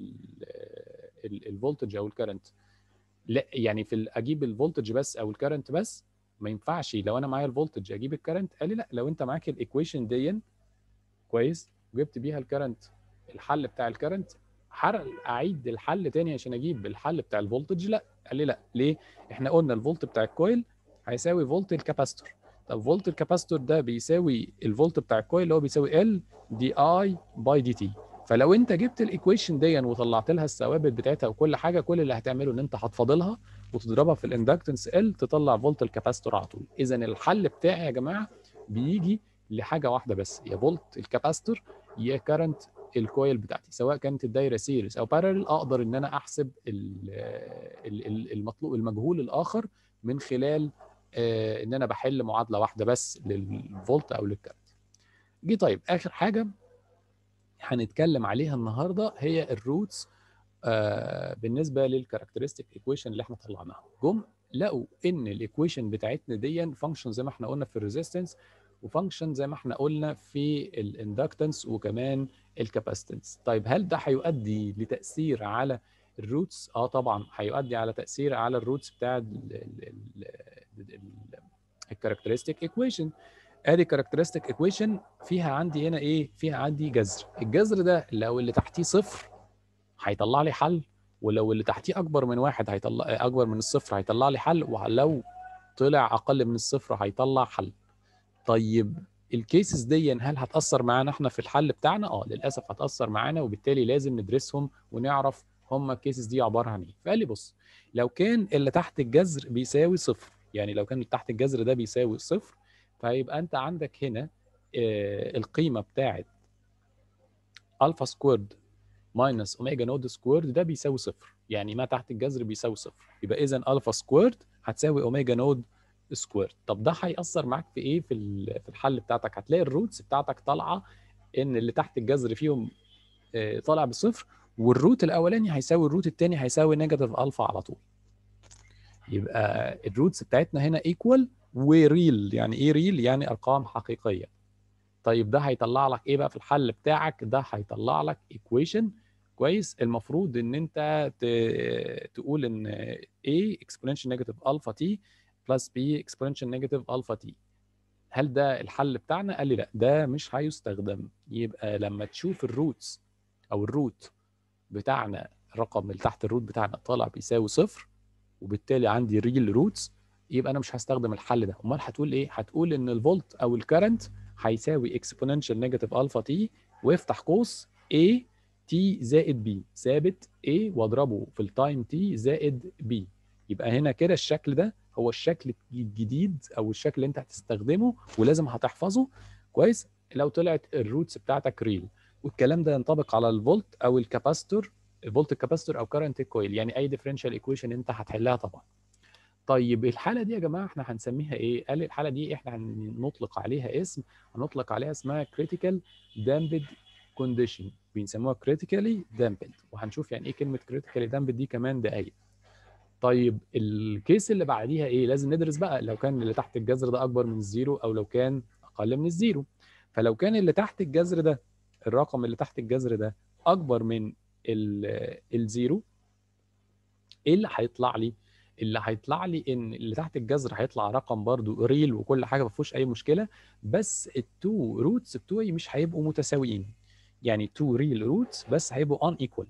الفولتج او الكرنت لا يعني في ال- اجيب الفولتج بس او الكرنت بس ما ينفعش لو انا معايا الفولتج اجيب الكرنت قال لي لا لو انت معاك الايكويشن دي كويس وجبت بيها الكرنت الحل بتاع الكرنت حرق اعيد الحل تاني عشان اجيب الحل بتاع الفولتج لا قال لي لا ليه احنا قلنا الفولت بتاع الكويل هيساوي فولت الكاباستور طب فولت الكاباستور ده بيساوي الفولت بتاع الكويل اللي هو بيساوي ال دي اي باي دي تي فلو انت جبت الايكويشن دي وطلعت لها الثوابت بتاعتها وكل حاجه كل اللي هتعمله ان انت هتفاضلها وتضربها في الاندكتنس ال تطلع فولت الكاباستور على طول اذا الحل بتاعي يا جماعه بيجي لحاجه واحده بس يا فولت الكاباستور يا كارنت الكويل بتاعتي سواء كانت الدايره سيريس او بارل اقدر ان انا احسب ال- ال- ال- المطلوب المجهول الاخر من خلال آه، ان انا بحل معادله واحده بس للفولت او للكارنت جه طيب اخر حاجه هنتكلم عليها النهارده هي الروتس آه بالنسبه للكاركترستيك ايكويشن اللي احنا طلعناها جم لقوا ان الايكويشن بتاعتنا دي فانكشن زي ما احنا قلنا في الريزيستنس وفانكشن زي ما احنا قلنا في الاندكتنس وكمان الكاباسيتنس طيب هل ده هيؤدي لتاثير على الروتس اه طبعا هيؤدي على تاثير على الروتس بتاع الكاركترستيك ايكويشن ادي كاركترستيك ايكويشن فيها عندي هنا ايه فيها عندي جذر الجذر ده لو اللي تحتيه صفر هيطلع لي حل ولو اللي تحتيه اكبر من واحد هيطلع اكبر من الصفر هيطلع لي حل ولو طلع اقل من الصفر هيطلع حل طيب الكيسز دي هل هتاثر معانا احنا في الحل بتاعنا اه للاسف هتاثر معانا وبالتالي لازم ندرسهم ونعرف هم الكيسز دي عباره عن ايه فقال لي بص لو كان اللي تحت الجذر بيساوي صفر يعني لو كان اللي تحت الجذر ده بيساوي صفر فيبقى انت عندك هنا آه، القيمه بتاعت الفا سكويرد ماينس اوميجا نود سكويرد ده بيساوي صفر يعني ما تحت الجذر بيساوي صفر يبقى اذا الفا سكويرد هتساوي اوميجا نود سكويرد طب ده هيأثر معاك في ايه في ال- في الحل بتاعتك هتلاقي الروتس بتاعتك طالعه ان اللي تحت الجذر فيهم آه، طالع بصفر والروت الاولاني هيساوي الروت الثاني هيساوي نيجاتيف الفا على طول يبقى الروتس بتاعتنا هنا ايكوال وريل يعني ايه ريل يعني ارقام حقيقيه طيب ده هيطلع لك ايه بقى في الحل بتاعك ده هيطلع لك ايكويشن كويس المفروض ان انت ت- تقول ان a exponential negative alpha t plus b exponential negative alpha t هل ده الحل بتاعنا قال لي لا ده مش هيستخدم يبقى لما تشوف الروتس او الروت بتاعنا الرقم اللي تحت الروت بتاعنا طالع بيساوي صفر وبالتالي عندي ريل روتس يبقى انا مش هستخدم الحل ده امال هتقول ايه هتقول ان الفولت او الكرنت هيساوي اكسبوننشال نيجاتيف الفا تي وافتح قوس A تي زائد B ثابت A واضربه في التايم تي زائد B يبقى هنا كده الشكل ده هو الشكل الجديد او الشكل اللي انت هتستخدمه ولازم هتحفظه كويس لو طلعت الروتس بتاعتك ريل والكلام ده ينطبق على الفولت او الكاباستور الفولت الكاباستور او كارنت كويل يعني اي ديفرنشال ايكويشن انت هتحلها طبعا طيب الحاله دي يا جماعه احنا هنسميها ايه قال الحاله دي احنا هنطلق عليها اسم هنطلق عليها اسمها critical damped condition بنسموها critically damped وهنشوف يعني ايه كلمه critically damped دي كمان دقايق طيب الكيس اللي بعديها ايه لازم ندرس بقى لو كان اللي تحت الجذر ده اكبر من الزيرو او لو كان اقل من الزيرو فلو كان اللي تحت الجذر ده الرقم اللي تحت الجذر ده اكبر من ال- الزيرو ايه اللي هيطلع لي اللي هيطلع لي ان اللي تحت الجذر هيطلع رقم برضو ريل وكل حاجه ما فيهوش اي مشكله بس التو روتس بتوعي مش هيبقوا متساويين يعني تو ريل روتس بس هيبقوا ان ايكوال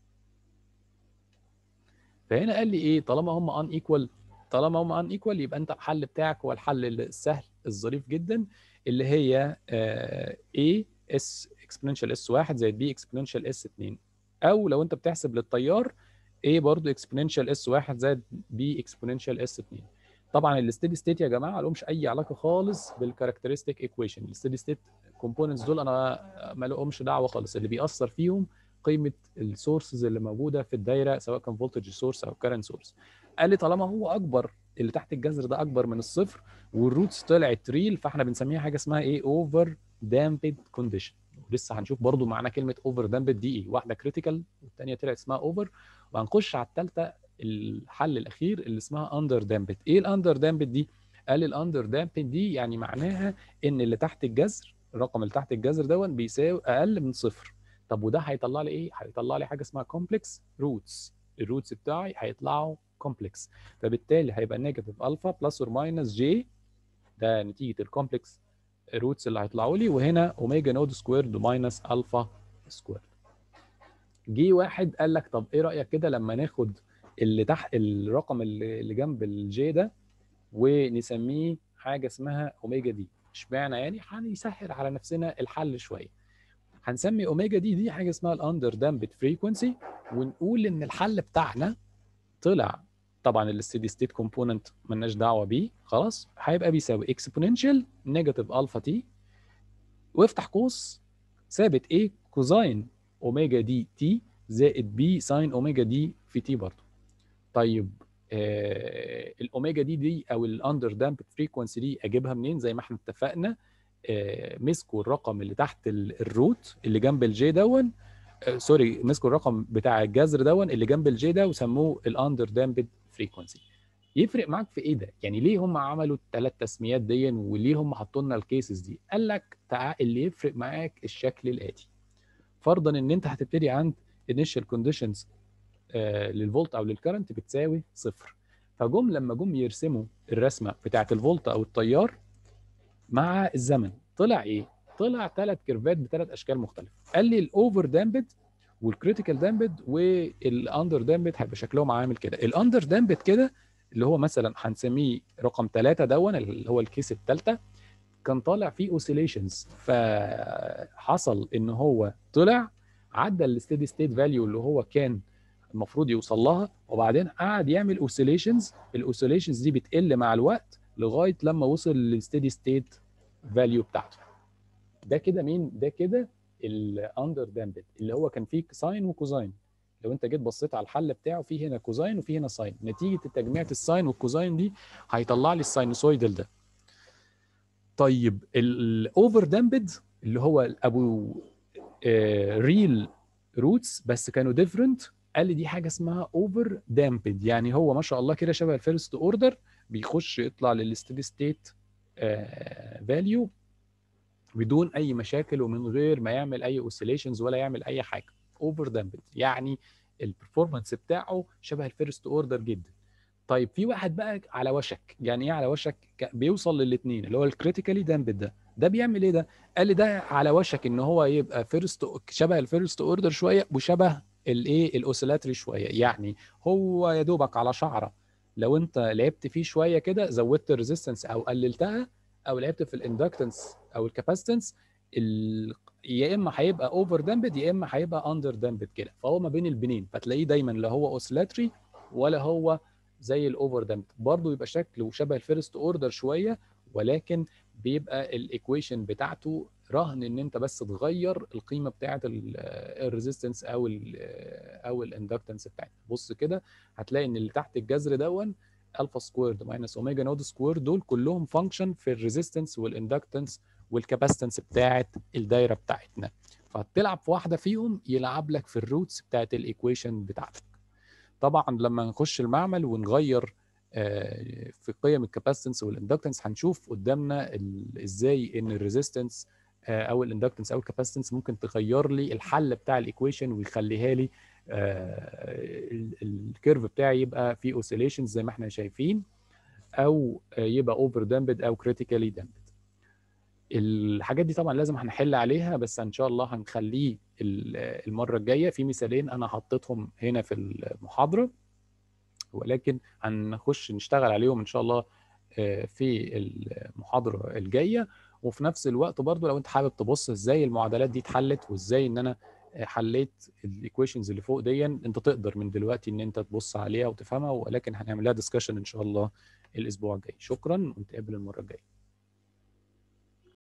فهنا قال لي ايه طالما هم ان ايكوال طالما هم ان ايكوال يبقى انت الحل بتاعك هو الحل السهل الظريف جدا اللي هي آه A اس اكسبوننشال اس 1 زائد B اكسبوننشال اس 2 او لو انت بتحسب للتيار A برضو اكسبوننشال اس 1 زائد B اكسبوننشال اس 2 طبعا الستيدي ستيت يا جماعه لهمش اي علاقه خالص بالكاركترستيك ايكويشن الستيدي ستيت كومبوننتس دول انا ما لهمش دعوه خالص اللي بيأثر فيهم قيمه السورسز اللي موجوده في الدايره سواء كان فولتج سورس او كارنت سورس قال لي طالما هو اكبر اللي تحت الجذر ده اكبر من الصفر والروتس طلعت ريل فاحنا بنسميها حاجه اسمها ايه اوفر دامبد كونديشن ولسه هنشوف برضو معنى كلمه اوفر دامبد دي ايه واحده كريتيكال والثانيه طلعت اسمها اوفر وهنخش على الثالثه الحل الاخير اللي اسمها اندر دامبت ايه الاندر دامبت دي قال الاندر دامبت دي يعني معناها ان اللي تحت الجذر الرقم اللي تحت الجذر دون بيساوي اقل من صفر طب وده هيطلع لي ايه هيطلع لي حاجه اسمها كومبلكس روتس الروتس بتاعي هيطلعوا كومبلكس فبالتالي هيبقى نيجاتيف الفا بلس اور ماينس جي ده نتيجه الكومبلكس روتس اللي هيطلعوا لي وهنا اوميجا نود سكويرد ماينس الفا سكويرد جه واحد قال لك طب ايه رايك كده لما ناخد اللي تحت الرقم اللي اللي جنب الجي ده ونسميه حاجه اسمها اوميجا دي اشمعنى يعني هنسهل على نفسنا الحل شويه هنسمي اوميجا دي دي حاجه اسمها الاندر دامبت فريكونسي ونقول ان الحل بتاعنا طلع طبعا الستيدي ستيت كومبوننت ملناش دعوه بيه خلاص هيبقى بيساوي اكسبوننشال نيجاتيف الفا تي وافتح قوس ثابت ايه كوزاين اوميجا دي تي زائد بي ساين اوميجا دي في تي برضه طيب آه الاوميجا دي دي او الاندر دامب فريكونسي دي اجيبها منين زي ما احنا اتفقنا آه مسكوا الرقم اللي تحت ال- الروت اللي جنب الجي دون آه سوري مسكوا الرقم بتاع الجذر دون اللي جنب الجي ده وسموه الاندر دامبد فريكونسي يفرق معاك في ايه ده؟ يعني ليه هم عملوا الثلاث تسميات دي وليه هم حطوا لنا الكيسز دي؟ قال لك تعال اللي يفرق معاك الشكل الاتي فرضا ان انت هتبتدي عند initial conditions آه للفولت او للكرنت بتساوي صفر فجم لما جم يرسموا الرسمه بتاعه الفولت او التيار مع الزمن طلع ايه؟ طلع ثلاث كيرفات بثلاث اشكال مختلفه قال لي الاوفر دامبد والكريتيكال دامبد والاندر دامبد هيبقى شكلهم عامل كده الاندر دامبد كده اللي هو مثلا هنسميه رقم ثلاثة دون اللي هو الكيس الثالثه كان طالع فيه اوسيليشنز فحصل ان هو طلع عدى الستيدي ستيت فاليو اللي هو كان المفروض يوصل لها وبعدين قعد يعمل اوسيليشنز الاوسيليشنز دي بتقل مع الوقت لغايه لما وصل للستيدي ستيت فاليو بتاعته ده كده مين ده كده الاندر دامبد اللي هو كان فيه ساين وكوزاين لو انت جيت بصيت على الحل بتاعه فيه هنا كوزاين وفيه هنا ساين نتيجه تجميعة الساين والكوزاين دي هيطلع لي الساينوسويدال ده طيب الاوفر دامبد اللي هو ابو ريل روتس بس كانوا ديفرنت قال لي دي حاجه اسمها اوفر دامبد يعني هو ما شاء الله كده شبه الفيرست اوردر بيخش يطلع للستيدي ستيت فاليو بدون اي مشاكل ومن غير ما يعمل اي اوسيليشنز ولا يعمل اي حاجه اوفر دامبد يعني البرفورمانس بتاعه شبه الفيرست اوردر جدا طيب في واحد بقى على وشك يعني ايه على وشك بيوصل للاثنين اللي هو الكريتيكالي دامبد ده ده بيعمل ايه ده قال لي ده على وشك ان هو يبقى فيرست شبه الفيرست اوردر شويه وشبه الايه الاوسيلاتري شويه يعني هو يا دوبك على شعره لو انت لعبت فيه شويه كده زودت الريزيستنس او قللتها او لعبت في الاندكتنس او الكاباسيتنس ال... يا اما هيبقى اوفر دامبد يا اما هيبقى اندر دامبد كده فهو ما بين البنين فتلاقيه دايما لا هو اوسيلاتري ولا هو زي الاوفر دامبد برضه يبقى شكله شبه الفيرست اوردر شويه ولكن بيبقى الايكويشن بتاعته رهن ان انت بس تغير القيمه بتاعه الريزيستنس او ال او الاندكتنس بتاعتها بص كده هتلاقي ان اللي تحت الجذر دون الفا سكويرد ماينس اوميجا نود سكوير دول كلهم فانكشن في الريزيستنس والاندكتنس والكاباسيتنس بتاعه الدايره بتاعتنا فهتلعب في واحده فيهم يلعب لك في الروتس بتاعه الايكويشن بتاعتك طبعا لما نخش المعمل ونغير في قيم الكاباسيتنس والاندكتنس هنشوف قدامنا ازاي ان الريزيستنس او الاندكتنس او الكاباسيتنس ممكن تغير لي الحل بتاع الايكويشن ويخليها لي الكيرف بتاعي يبقى فيه اوسيليشنز زي ما احنا شايفين او يبقى اوفر دامبد او كريتيكالي دامبد الحاجات دي طبعا لازم هنحل عليها بس ان شاء الله هنخليه المره الجايه في مثالين انا حطيتهم هنا في المحاضره ولكن هنخش نشتغل عليهم ان شاء الله في المحاضره الجايه وفي نفس الوقت برضو لو انت حابب تبص ازاي المعادلات دي اتحلت وازاي ان انا حليت الايكويشنز اللي فوق دي انت تقدر من دلوقتي ان انت تبص عليها وتفهمها ولكن هنعمل لها ديسكشن ان شاء الله الاسبوع الجاي شكرا ونتقابل المره الجايه